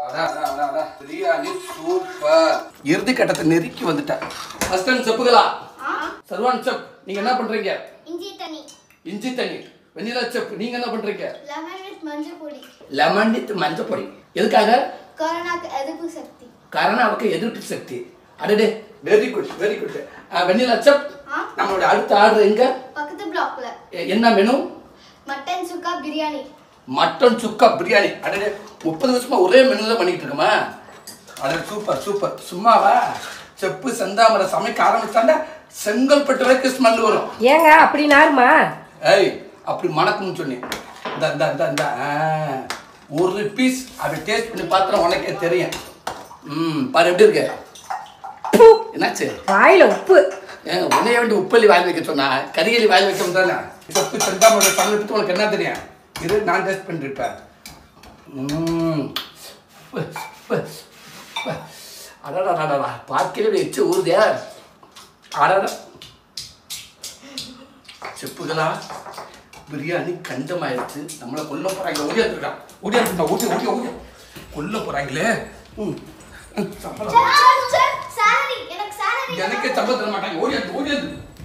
அடா, அடா, அடா, அடா. பிரியாணி சூப்பர் இறுதி கட்டத்தை நெருக்கி வந்துட்டேன் ஃபர்ஸ்ட் டைம் செப்புகளா சர்வான் செப் நீங்க என்ன பண்றீங்க இஞ்சி தண்ணி இஞ்சி தண்ணி வெண்ணிலா செப் நீங்க என்ன பண்றீங்க லெமன் வித் மஞ்சள் பொடி லெமன் வித் மஞ்சள் பொடி எதுக்காக கொரோனாக்கு எதிர்ப்பு சக்தி கரோனாவுக்கு எதிர்ப்பு சக்தி அடடே very good very good Vennila chef ஆ? நம்மளோட அடுத்த ஆர்டர் எங்க பக்கத்து பிளாக்ல எ- என்ன menu mutton sukka biryani mutton sukka biryani அடடே முப்பது வருஷமா ஒரே மெனு தான் பண்ணிட்டு இருக்கோமா அடே சூப்பர் சூப்பர் சும்மாவா செப்பு செந்தாமரை சமைக்க ஆரம்பிச்சாண்டா செங்கல்பட்டு வரைக்கும் ஸ்மெல் வரும் ஏங்க அப்படின்னாருமா ஏய் அப்படி மணக்கும்னு சொன்னேன் இந்த இந்த இந்த இந்த ஆ, ஒரு பீஸ் அப்படி டேஸ்ட் பண்ணி பார்த்தா உனக்கே தெரியும் ம் பாரு எப்படி இருக்கு என்னாச்சு வாயில உப்பு ஏங்க உன்னைய வேண்டி உப்பள்ளி வாயில் வைக்க சொன்னா கரியலி வாயில் வைக்க தானே சொப்பு செந்தாமோட சமையல் பற்றி உனக்கு என்ன தெரியும் இது நான் டேஸ்ட் பண்ணிருப்பேன் ம் அடடா பார்க்கவே இப்படி எச்சு ஊறுதே அடடா செப்புகளா பிரியாணி கண்டமாயிருச்சு நம்மளை கொல்ல போறாங்க ஓடியாந்துருக்கா ஓடியாந்துருக்கா ஓடி ஓடி ஓடி கொல்ல போறாங்களே ம் ம், சம்பளம் சாலரி எனக்கு சாலரி எனக்கே சம்பளம் தர மாட்டாங்க ஓடியாந்து ஓடியாந்து